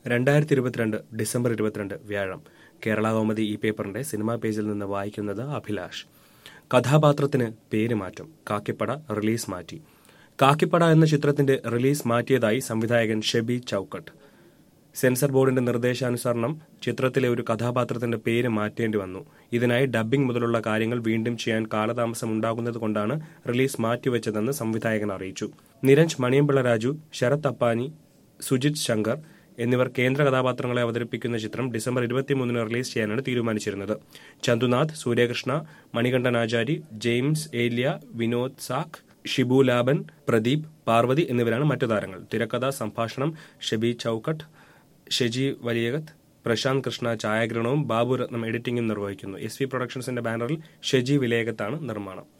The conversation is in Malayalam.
രണ്ടായിരത്തി ഇരുപത്തിരണ്ട് ഡിസംബർ ഇരുപത്തിരണ്ട് വ്യാഴം കേരള കൗമുദി ഈ പേപ്പറിന്റെ സിനിമാ പേജിൽ നിന്ന് വായിക്കുന്നത് അഭിലാഷ് കഥാപാത്രത്തിന് പേര് മാറ്റം കാക്കിപ്പട റിലീസ് മാറ്റി കാക്കിപ്പട എന്ന ചിത്രത്തിന്റെ റിലീസ് മാറ്റിയതായി സംവിധായകൻ ഷെബി ചൌക്കട്ട് സെൻസർ ബോർഡിന്റെ നിർദ്ദേശാനുസരണം ചിത്രത്തിലെ ഒരു കഥാപാത്രത്തിന്റെ പേര് മാറ്റേണ്ടി വന്നു ഇതിനായി ഡബ്ബിംഗ് മുതലുള്ള കാര്യങ്ങൾ വീണ്ടും ചെയ്യാൻ കാലതാമസം ഉണ്ടാകുന്നത് കൊണ്ടാണ് റിലീസ് മാറ്റിവെച്ചതെന്ന് സംവിധായകൻ അറിയിച്ചു നിരഞ്ജ് മണിയമ്പിള്ള രാജു ശരത് അപ്പാനി സുജിത് ശങ്കർ എന്നിവർ കേന്ദ്ര കഥാപാത്രങ്ങളെ അവതരിപ്പിക്കുന്ന ചിത്രം ഡിസംബർ ഇരുപത്തിമൂന്നിന് റിലീസ് ചെയ്യാനാണ് തീരുമാനിച്ചിരുന്നത് ചന്തുനാഥ് സൂര്യകൃഷ്ണ മണികണ്ഠൻ ആചാരി ജെയിംസ് ഏലിയ വിനോദ് സാഖ് ഷിബു ലാബൻ പ്രദീപ് പാർവതി എന്നിവരാണ് മറ്റു താരങ്ങൾ തിരക്കഥ സംഭാഷണം ഷെബി ചൌക്കട്ട് ഷെജി വലിയകത്ത് പ്രശാന്ത് കൃഷ്ണ ഛായാഗ്രഹണവും ബാബു രത്നം എഡിറ്റിംഗും നിർവഹിക്കുന്നു എസ് വി പ്രൊഡക്ഷൻസിന്റെ ബാനറിൽ ഷെജി വിലയകത്താണ് നിർമ്മാണം